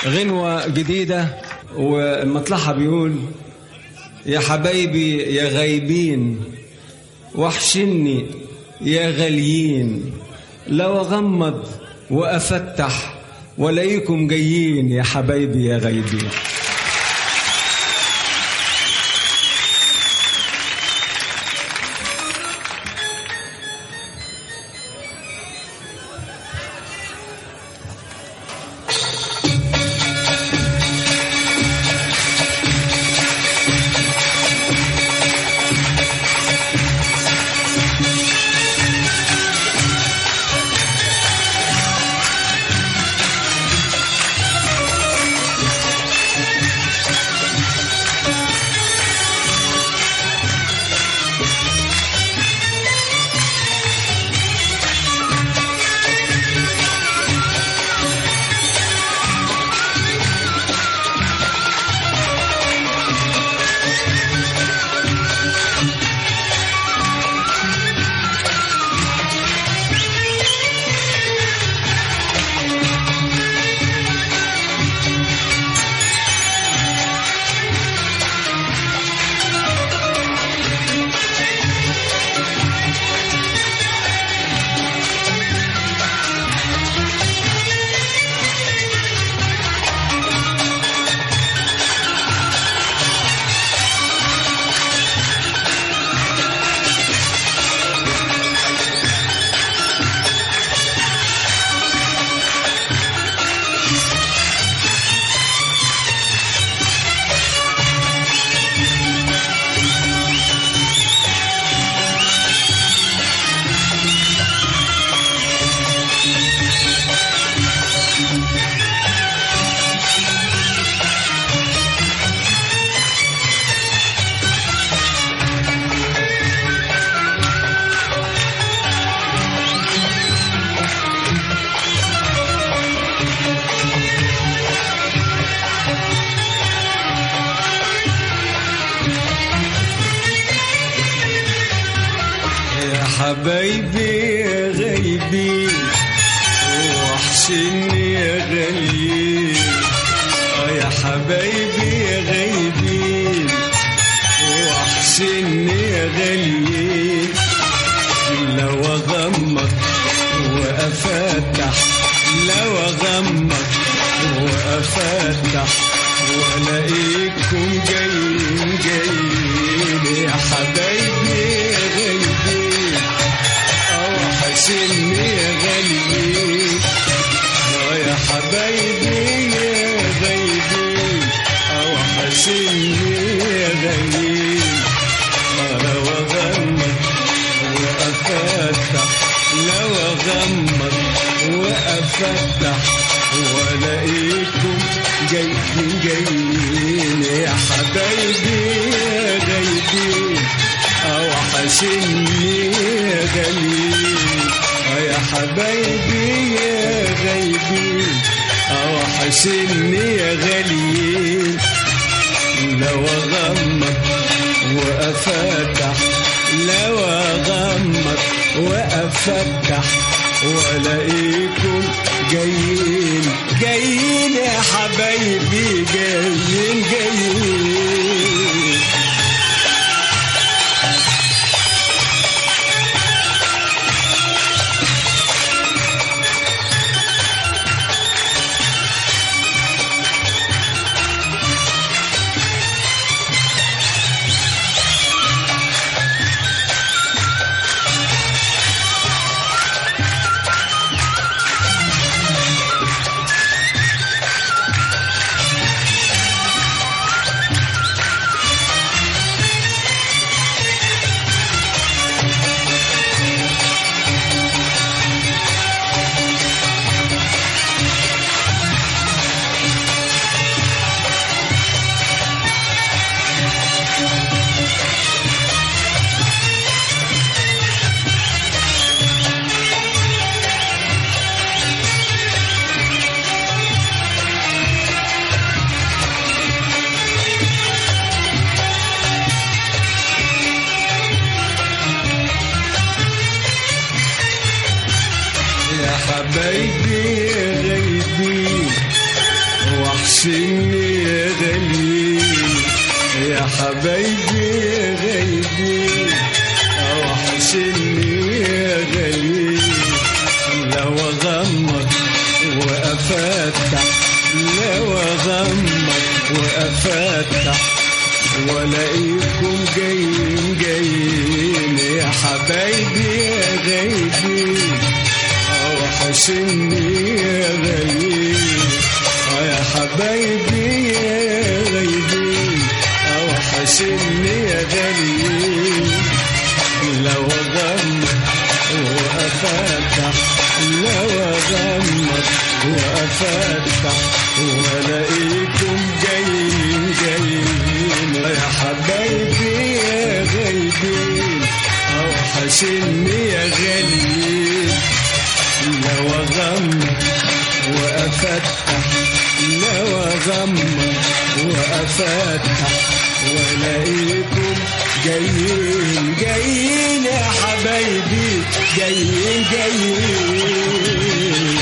غنوة جديدة ومطلعها بيقول يا حبايبي يا غايبين وحشني يا غاليين لو أغمض وأفتح ولاقيكم جايين يا حبايبي يا غايبين يا حبايبي يا غايبين وحشني يا غاليين آه يا حبايبي يا غايبين وحشني يا غاليين لو اغمض وافتح لو اغمض وافتح والاقيكم جايين جايين يا حبايبي يا غايبين وحشني يا غاليين اه يا حبايبي يا غايبين وحشني يا غاليين لو اغمض وافتح لو اغمض وافتح والاقيكم جايين جايين يا حبايبي يا غايبين وحشني يا غاليين اه يا حبايبي يا غايبين وحشني يا غاليين لو اغمض وافتح لو اغمض وافتح والاقيكم جايين جايين يا حبايبي جايين جايين حبايبي يا غايبين وحشني يا غالي لو اغمض وافتح لو اغمض وافتح والاقيكم جايين جايين يا حبايبي يا غايبين وحشني يا غايبين يا حبايبي يا غايبين وحشني يا غاليين لو اغمض وافتح لو اغمض وافتح والاقيكم جايين جايين يا حبايبي يا غايبين اوحشني يا غاليين لو اغمض وافتح لو اغمض وافتح والاقيكم جايين جايين يا حبايبي جايين جايين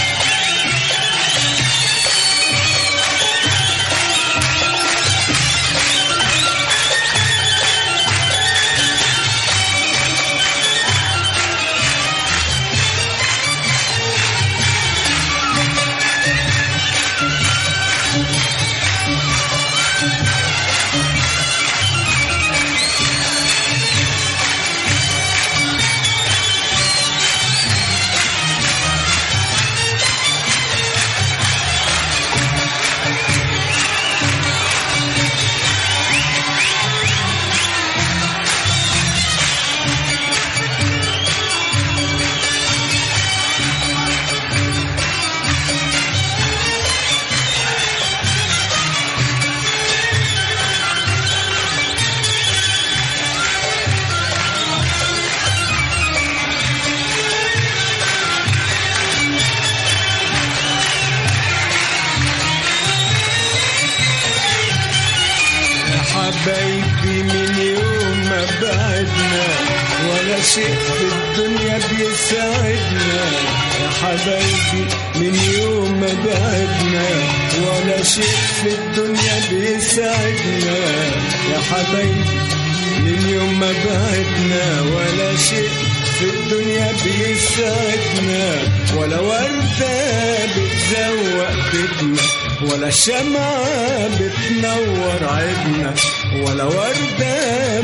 حبايبي من يوم ما بعدنا ولا شيء في الدنيا بيساعدنا يا حبايبي من يوم ما بعدنا ولا شيء في الدنيا بيساعدنا يا حبايبي من يوم ما بعدنا ولا شيء في الدنيا بيساعدنا ولا وردة بتزوق بيتنا ولا شمعة بتنور عيدنا ولا وردة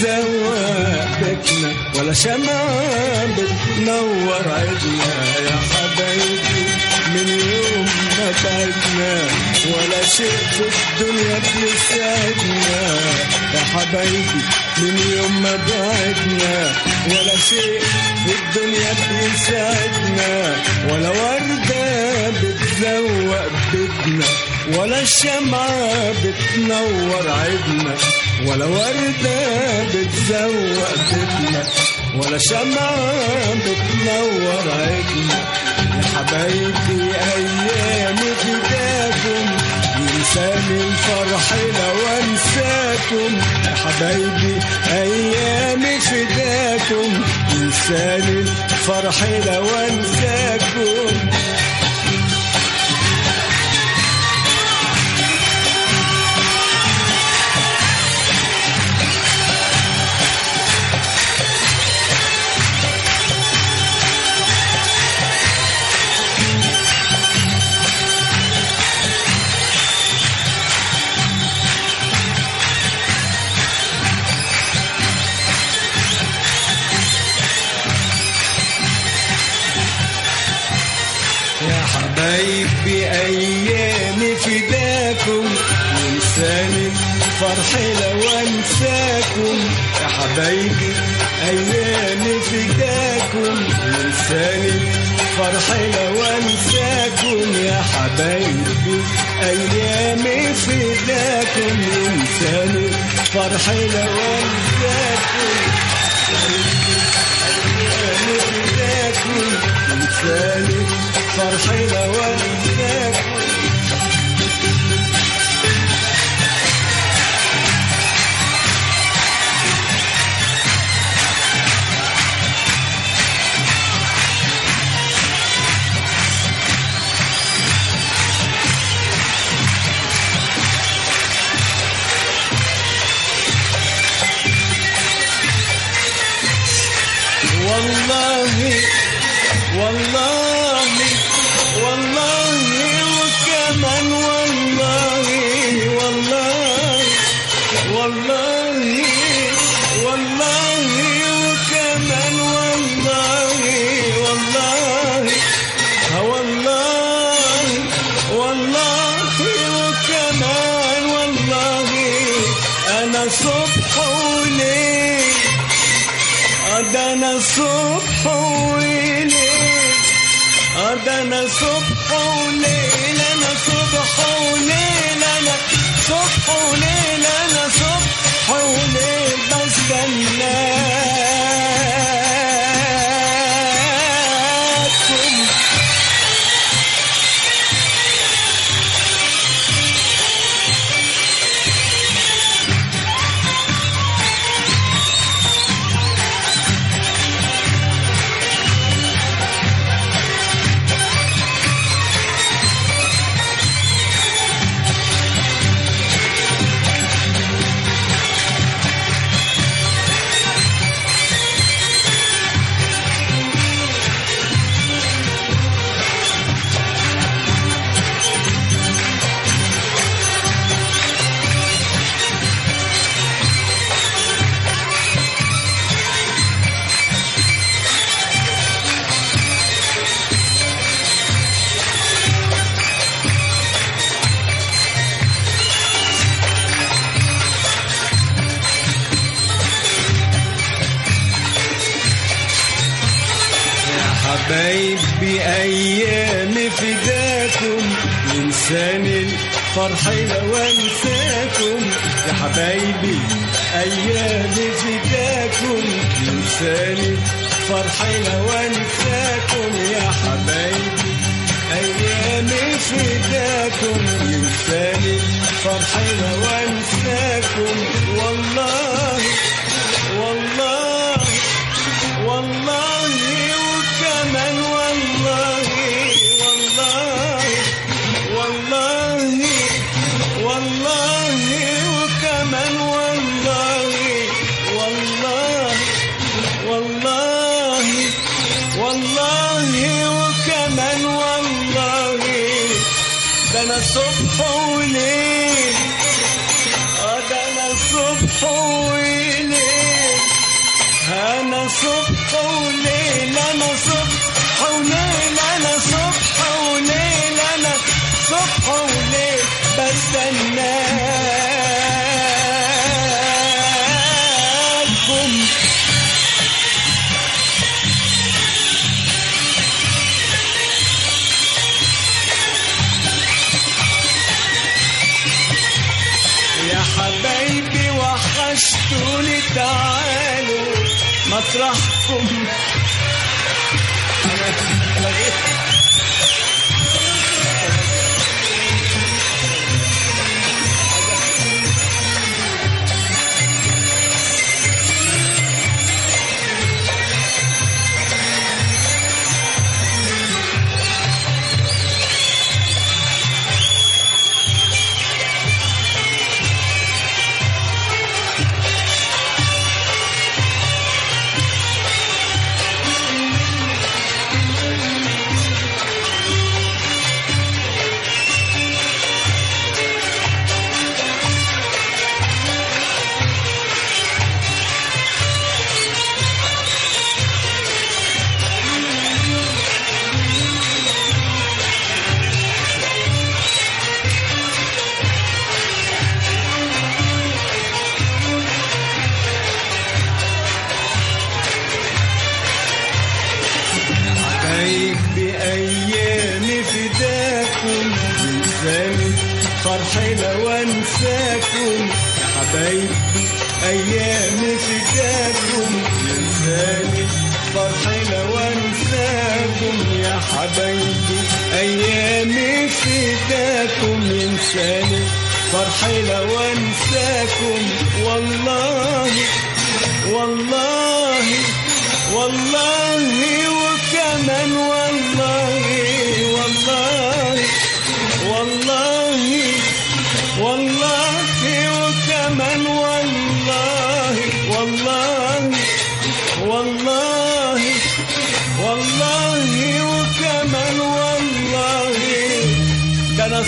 بتزوق بيتنا ولا شمعة بتنور عيدنا يا حبايبي من يوم ما بعدنا ولا شيء في الدنيا بيساعدنا يا حبايبي من يوم ما بعدنا ولا شيء في الدنيا بيساعدنا ولا وردة بتزوق بيتنا ولا الشمعة بتنور عيدنا ولا وردة بتزوق بيتنا ولا شمعة بتنور عيدنا يا حبايبي أيامي فداكم ينساني الفرح لو انساكم يا حبايبي ايامي فداكم ينساني الفرح لو انساكم يا حبايبي ايامي فداكم وانساني الفرح لو انساكم يا حبايبي ايامي فداكم وانساني الفرح لو انساكم يا حبايبي ايامي فداكم وانساني الفرح لو انساكم ايامي فداكم وانساني فرحي لو انساكم والله والله وكمان والله والله والله والله وكمان والله والله والله والله وكمان والله انا صبح وليل ده انا صبح وليل ده انا صبح وليل انا صبح وليل انا صبح وليل انا صبح وليل بستناكم حبايبي ايام فداكم انسان الفرح لو انساكم يا حبايبي ايام فداكم انسان الفرح لو انساكم يا حبايبي ايام فداكم انسان الفرح لو انساكم والله والله والله وكمان والله والله والله والله وكمان والله والله والله والله وكمان والله ده انا صبح وليل اه ده انا صبح وليل انا صبح وليل انا صبح وليل انا صبح وليل انا صبح وليل بستناكم يا حبايبي وحشتوني تعالوا مطرحكم أنا لغيت حبايب بأيام فداكم انساني فرحي لو انساكم يا حبايب أيام فداكم انساني فرحي لو انساكم يا حبايبي أيام فداكم انساني فرحي لو انساكم والله والله والله وكمان والله والله والله والله وكمان والله والله والله والله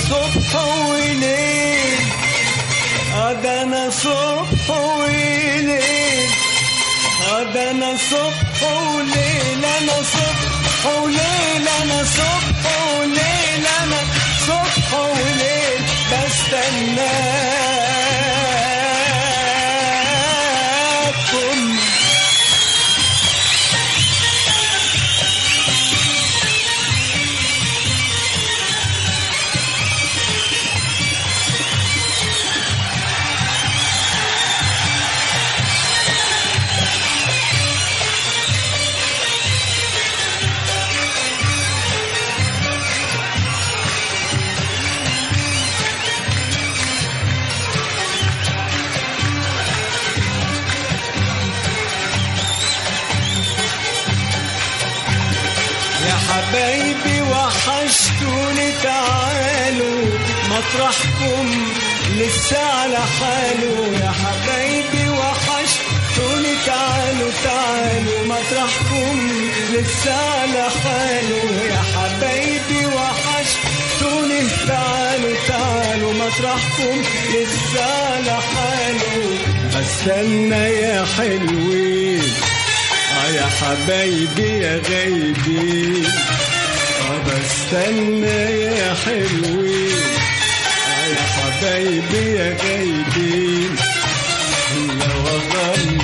صبح وليل اه ده انا صبح وليل اه ده انا صبح وليل انا صبح وليل انا صبح وليل انا صبح وليل بستناكم يا حبايبي وحشتوني تعالوا مطرحكم لسه على حاله يا حبايبي وحشتوني تعالوا تعالوا مطرحكم لسه على حاله يا حبايبي وحشتوني تعالوا تعالوا مطرحكم لسه على حاله استنى يا حلوين اه يا حبايبي يا غايبين اه بستنى يا حلوين اه يا حبايبي يا غايبين لو اغمض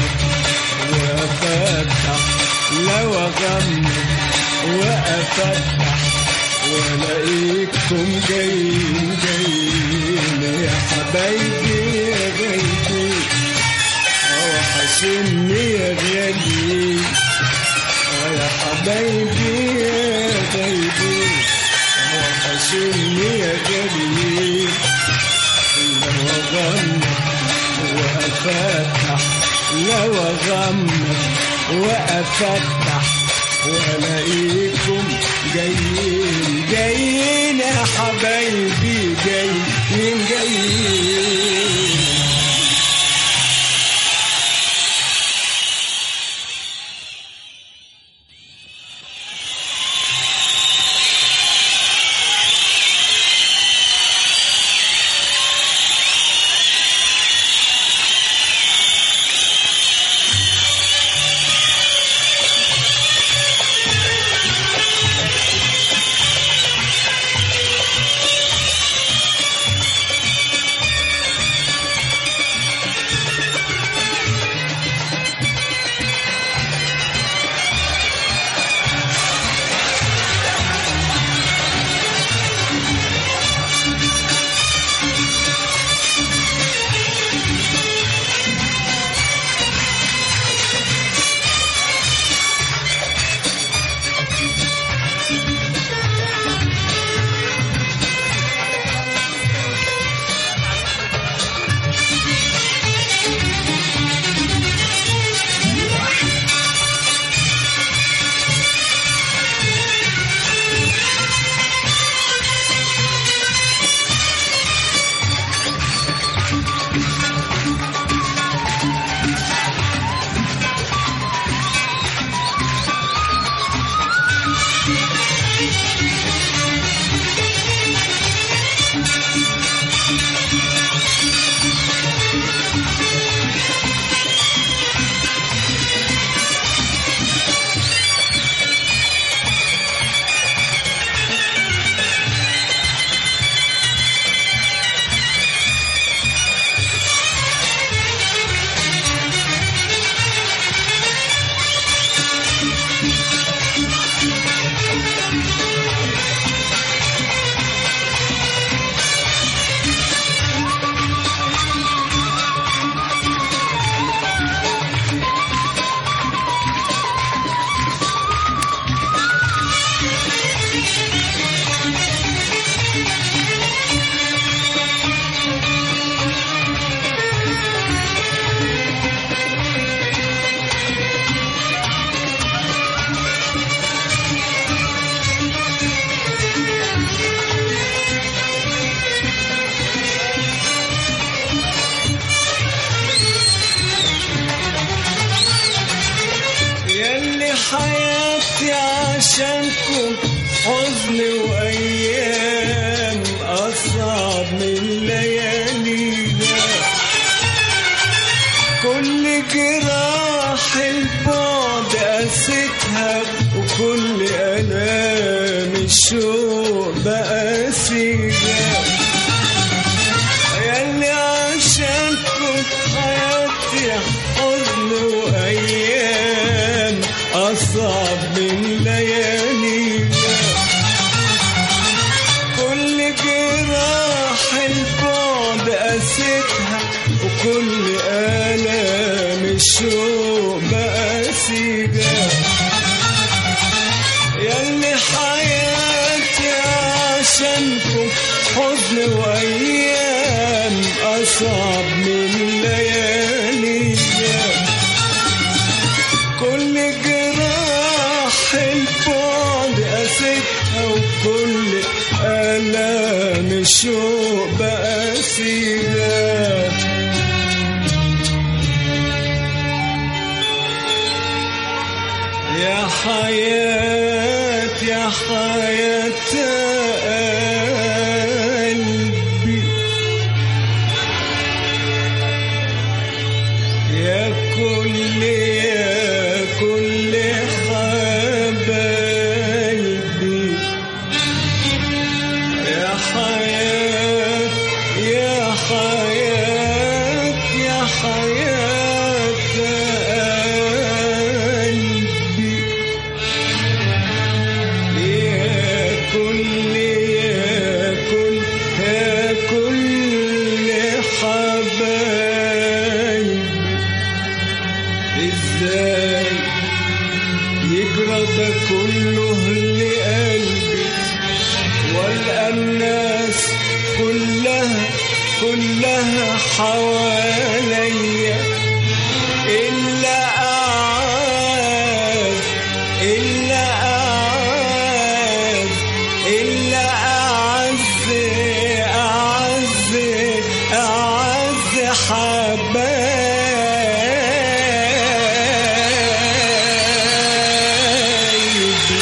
وافتح لو اغمض وافتح والاقيكم جايين جايين يا حبايبي يا غايبين وحشني يا غالي آه يا حبايبي يا غايبي وحشني يا غالي لو اغمض وافتح لو اغمض وافتح والاقيكم جايين جايين يا حبايبي جايين جايين كل جراح البعد قاستها وكل ألام الشوق بقى سجال ياللي عشانكم حياتي حزن وأيام أصعب من ليالينا كل جراح البعد قاستها وكل آلام الشوق بقى سجال ياللي حياتي عشانكم حزن وأيام أصعب من ليالينا كل جراح البعد قاستها وكل آلام الشوق بقى سجال يا حياة يا حياة قلبي يا كل يا كل حبايبي يا حياة يا حياة يا حياة قلبي يا كل يا كل يا كل حبايبي ازاي يجرى ده كله لقلبي والقى الناس كلها كلها حواليا إلا أعاد إلا أعاد إلا أعز أعز أعز حبايبي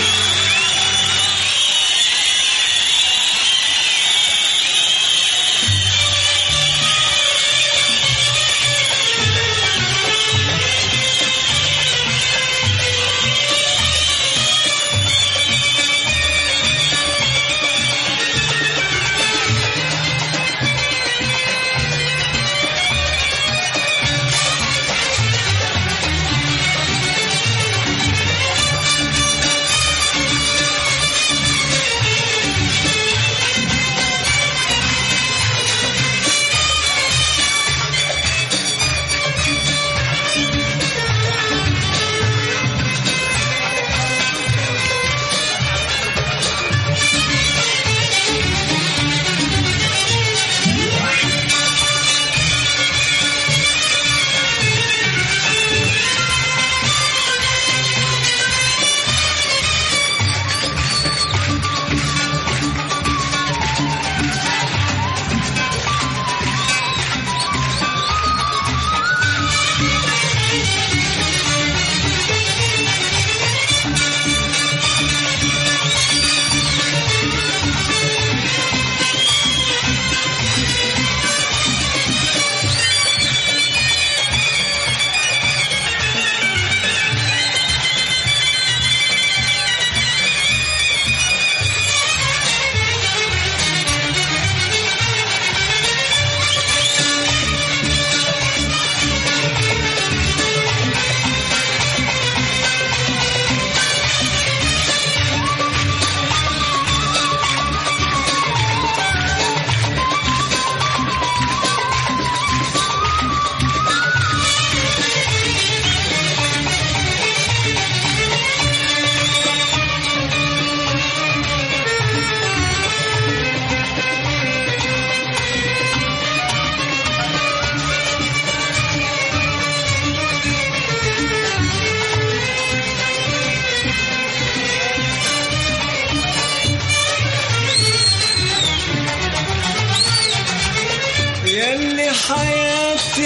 ياللي حياتي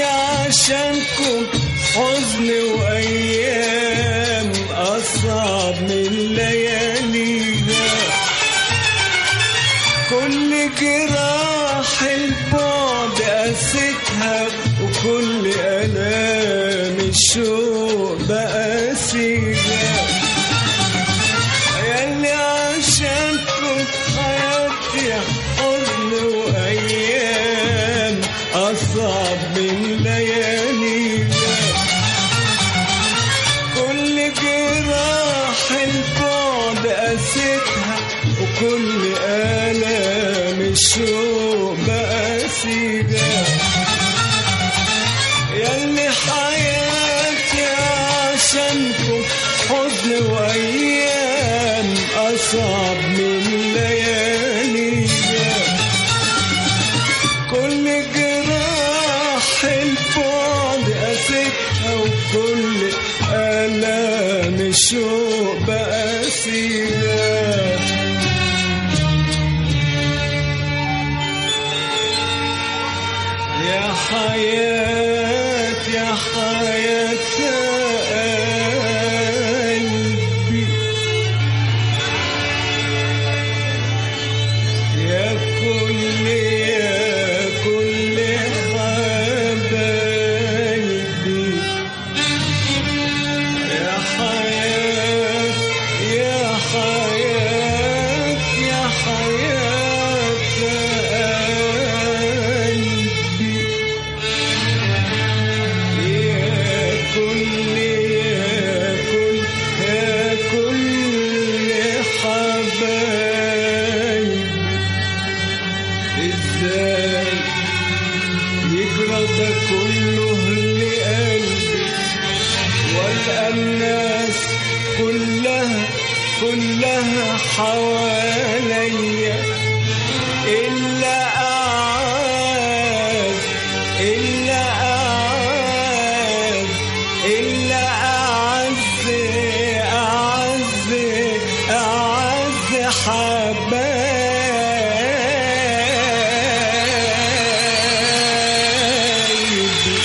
عشانكم حزن وأيام أصعب من ليالينا كل جراح البعد قاستها وكل ألام الشوق بقى سيجا ياللي عشانكم حياتي حزن وأيام أصعب من لياليها كل جراح البعد قاستها وكل آلام الشوق بقى سيجا ياللي حياتي عشانكم حزن وأيام أصعب من لياليها كل جراح البعد قاستها وكل آلام الشوق بقى سيرة يا حياة يا حياة قلبي يا كل يا كل حبايبي يا حياة يا حياة يا حياة قلبي يا كل يا كل يا كل حبايبي ازاي يجرى ده كله لقلبي والقى الناس كلها كلها حواليا إلا أعز إلا أعز إلا أعز أعز أعز حبايبي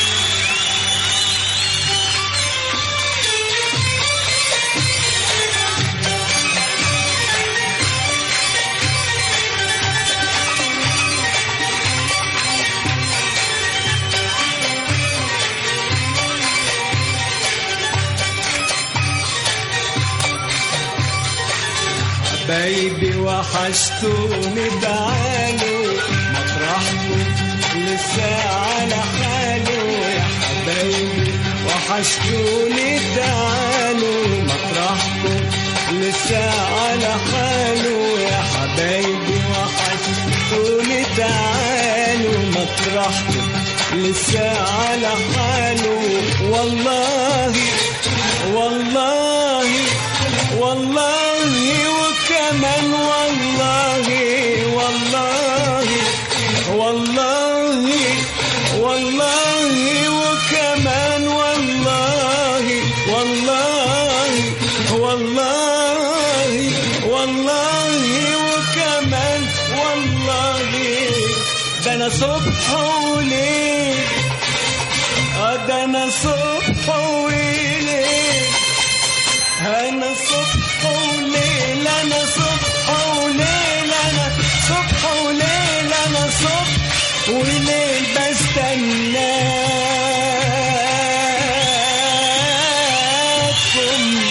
حبايبي وحشتوني تعالوا مطرحكم لسه على حاله يا حبايبي وحشتوني تعالوا مطرحكم لسه على حاله يا حبايبي وحشتوني تعالوا مطرحكم لسه على حاله والله والله والله وكمان والله والله والله والله وكمان والله والله والله والله وكمان والله ده انا صبح وليل آه ده انا صبح وليل انا صبح وليل انا صبح وليل انا صبح وليل انا صبح وليل بستناكم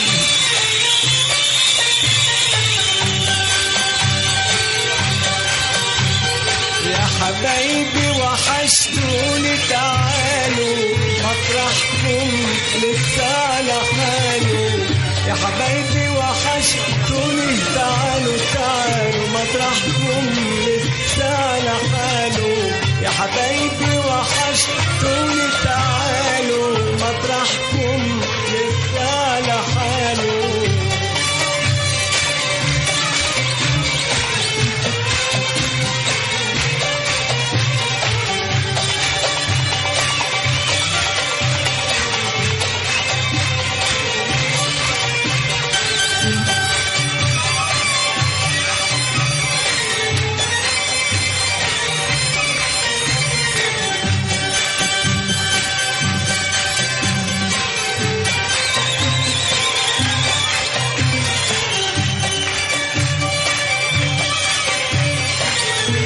يا حبايبي وحشتوني تعالوا مطرحكم لسه على حاله يا حبايبي وحشتوني تعالوا تعالوا مطرحكم لسه على حاله يا حبايبي وحشتوني تعالوا مطرحكم لسه على حاله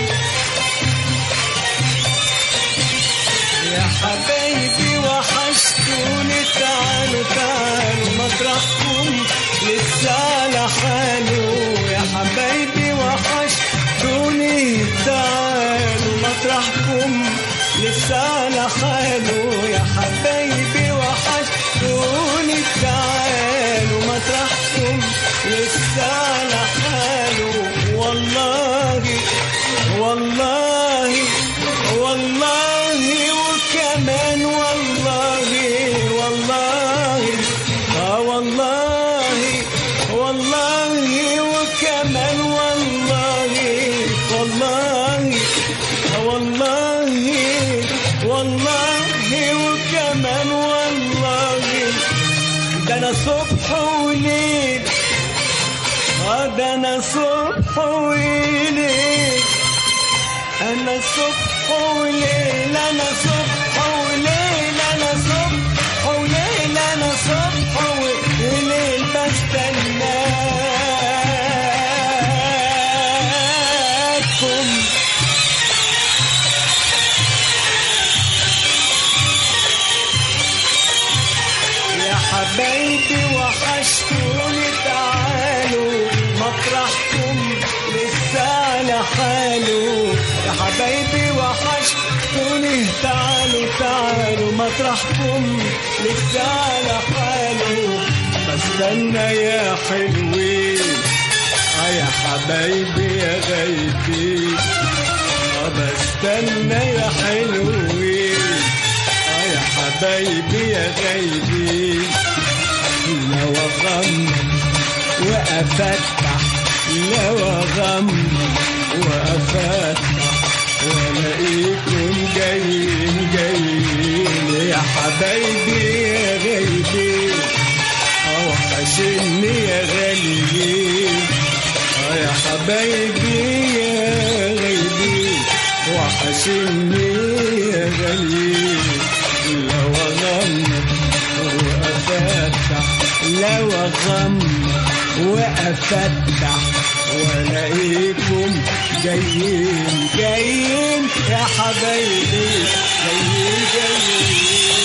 يا حبايبي وحشتوني وحشتوني تعالوا تعالوا مطرحكم لسه لحاله يا حبايبي وحشتوني تعالوا مطرحكم لسه لحاله يا حبايبي وحشتوني تعالوا مطرحكم لسه لحاله والله والله والله وكمان والله والله اه والله والله وكمان والله والله آه والله والله وكمان والله ده انا صبح وليل اه ده انا صبح وليل انا صبح وليل انا صبح وليل انا صبح وليل انا صبح وليل بستناكم يا حبايبي وحشتوني تعالوا مطرحكم لسه لحاله يا حبايبي وحشتوني تعالوا تعالوا مطرحكم لسه لحاله بستنى يا حلوين اه يا حبايبي يا غايبين اه بستنى يا حلوين اه يا حبايبي يا غايبين لو اغمض وافتح لو اغمض وافتح والاقيكم جايين جايين يا حبايبي يا غايبين اه وحشني يا غاليين اه يا حبايبي يا غايبين وحشني يا غاليين لو اغمض وافتح لو اغمض وافتح والاقيكم جايين جايين يا حبايبي جايين جايين